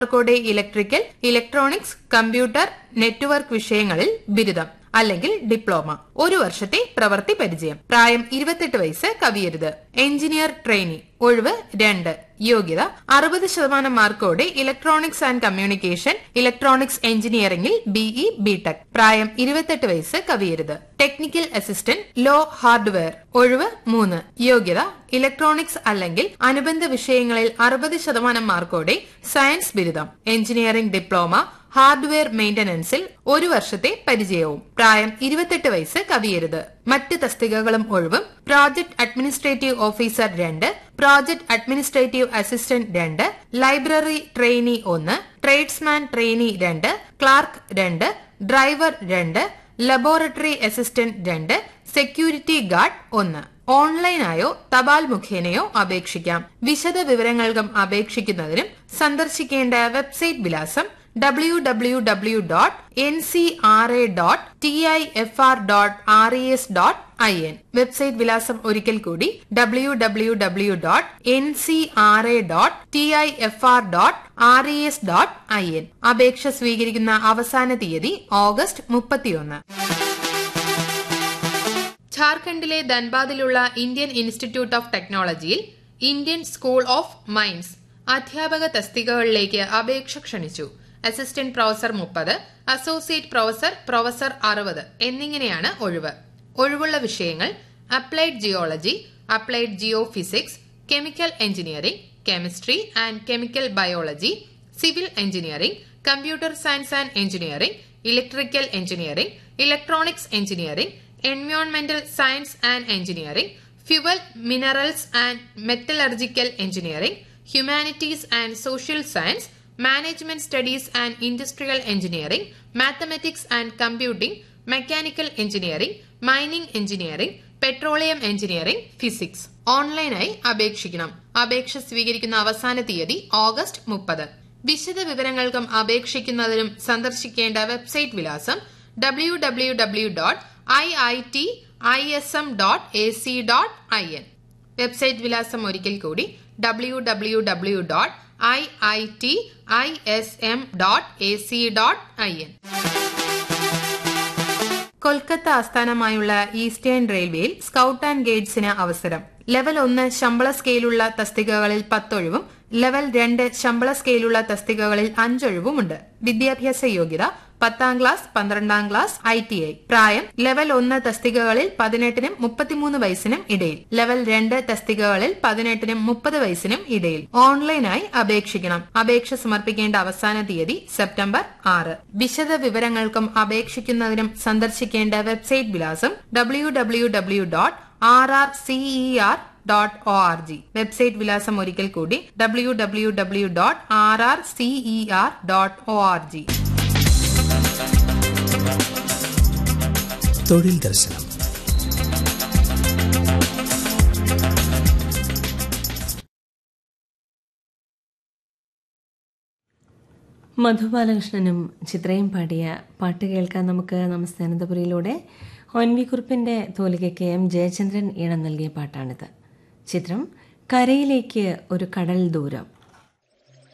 മാർക്കോടെ electrical electronics computer network വിഷയങ്ങളിൽ ബിരുദം അല്ലെങ്കിൽ ഡിപ്ലോമ ഒരു വർഷത്തെ പ്രവൃത്തി പരിചയം പ്രായം ഇരുപത്തെട്ട് വയസ്സ് കവിയരുത് എഞ്ചിനീയർ ട്രെയിനി ഒഴിവ് രണ്ട് യോഗ്യത അറുപത് ശതമാനം മാർക്കോടെ ഇലക്ട്രോണിക്സ് ആൻഡ് കമ്മ്യൂണിക്കേഷൻ ഇലക്ട്രോണിക്സ് എഞ്ചിനീയറിംഗിൽ ബിഇ ബിടെക് പ്രായം ഇരുപത്തെട്ട് വയസ്സ് കവിയരുത് ടെക്നിക്കൽ അസിസ്റ്റന്റ് ലോ ഹാർഡ്വെയർ ഒഴിവ് മൂന്ന് യോഗ്യത ഇലക്ട്രോണിക്സ് അല്ലെങ്കിൽ അനുബന്ധ വിഷയങ്ങളിൽ അറുപത് ശതമാനം മാർക്കോടെ സയൻസ് ബിരുദം എഞ്ചിനീയറിംഗ് ഡിപ്ലോമ ഹാർഡ്വെയർ മെയിന്റനൻസിൽ ഒരു വർഷത്തെ പരിചയവും പ്രായം ഇരുപത്തെട്ട് വയസ്സ് കവിയരുത് മറ്റ് തസ്തികകളും ഒഴിവും പ്രോജക്ട് അഡ്മിനിസ്ട്രേറ്റീവ് ഓഫീസർ രണ്ട് പ്രോജക്ട് അഡ്മിനിസ്ട്രേറ്റീവ് അസിസ്റ്റന്റ് രണ്ട് ലൈബ്രറി ട്രെയിനി ഒന്ന് ട്രേഡ്സ്മാൻ ട്രെയിനി രണ്ട് ക്ലാർക്ക് രണ്ട് ഡ്രൈവർ രണ്ട് ലബോറട്ടറി അസിസ്റ്റന്റ് രണ്ട് സെക്യൂരിറ്റി ഗാർഡ് ഒന്ന് ഓൺലൈനായോ തപാൽ മുഖേനയോ അപേക്ഷിക്കാം വിശദ വിവരങ്ങൾക്കും അപേക്ഷിക്കുന്നതിനും സന്ദർശിക്കേണ്ട വെബ്സൈറ്റ് വിലാസം W W W dot N C R A dot T I F R dot R E S dot I N website വിലാസം ഒരിക്കൽ കൂടി W W W dot N C R A dot T I F R dot R E S dot I N അപേക്ഷ സ്വീകരിക്കുന്ന അവസാന തീയതി August മുപ്പത്തിയൊന്ന് ഝാർഖണ്ഡിലെ ധൻബാദിലുള്ള ഇന്ത്യൻ ഇൻസ്റ്റിറ്റ്യൂട്ട് ഓഫ് ടെക്നോളജിയിൽ ഇന്ത്യൻ സ്കൂൾ ഓഫ് മൈൻസ് അധ്യാപക തസ്തികകളിലേക്ക് അപേക്ഷ ക്ഷണിച്ചു അസിസ്റ്റന്റ് പ്രൊഫസർ മുപ്പത് അസോസിയേറ്റ് പ്രൊഫസർ പ്രൊഫസർ അറുപത് എന്നിങ്ങനെയാണ് ഒഴിവ് ഒഴിവുള്ള വിഷയങ്ങൾ applied geology applied geophysics chemical engineering chemistry and chemical biology civil engineering computer science and engineering electrical engineering electronics engineering എൻവയോൺമെന്റൽ science and engineering fuel minerals and metallurgical engineering humanities and social science management studies and industrial engineering mathematics and computing mechanical engineering mining engineering petroleum engineering physics ഓൺലൈനായി അപേക്ഷിക്കണം അപേക്ഷ സ്വീകരിക്കുന്ന അവസാന തീയതി August മുപ്പത് വിശദ വിവരങ്ങൾക്കും അപേക്ഷിക്കുന്നതിനും സന്ദർശിക്കേണ്ട വെബ്സൈറ്റ് വിലാസം W W W dot I I T I S M dot A C dot I N website വിലാസം ഒരിക്കൽ കൂടി W W W dot I I T I S M dot A C dot I N Kolkata ആസ്ഥാനമായുള്ള eastern റെയിൽവേയിൽ scout and ഗൈഡ്സിന് അവസരം level ഒന്ന് ശമ്പള സ്കെയിലുള്ള തസ്തികകളിൽ പത്തൊഴിവും level രണ്ട് ശമ്പള സ്കെയിലുള്ള തസ്തികകളിൽ അഞ്ചൊഴിവുമുണ്ട് വിദ്യാഭ്യാസ യോഗ്യത പത്താം ക്ലാസ് പന്ത്രണ്ടാം ക്ലാസ് ഐ ടി ഐ പ്രായം ലെവൽ ഒന്ന് തസ്തികകളിൽ പതിനെട്ടിനും മുപ്പത്തിമൂന്ന് വയസ്സിനും ഇടയിൽ ലെവൽ രണ്ട് തസ്തികകളിൽ പതിനെട്ടിനും മുപ്പത് വയസ്സിനും ഇടയിൽ ഓൺലൈനായി അപേക്ഷിക്കണം അപേക്ഷ സമർപ്പിക്കേണ്ട അവസാന തീയതി സെപ്റ്റംബർ ആറ് വിശദ വിവരങ്ങൾക്കും അപേക്ഷിക്കുന്നതിനും സന്ദർശിക്കേണ്ട വെബ്സൈറ്റ് വിലാസം W W W dot R R C E R dot O R G website വിലാസം ഒരിക്കൽ കൂടി W W W dot R R C E R dot O R G തൊഴിൽ ദർശനം മധുബാലകൃഷ്ണനും ചിത്രയും പാടിയ പാട്ട് കേൾക്കാൻ നമുക്ക് നമസ്തേ അനന്തപുരിയിലൂടെ ഒൻ വി കുറിപ്പിൻ്റെ തോലികയ്ക്ക് എം ജയചന്ദ്രൻ ഈണം നൽകിയ പാട്ടാണിത് ചിത്രം കരയിലേക്ക് ഒരു കടൽ ദൂരം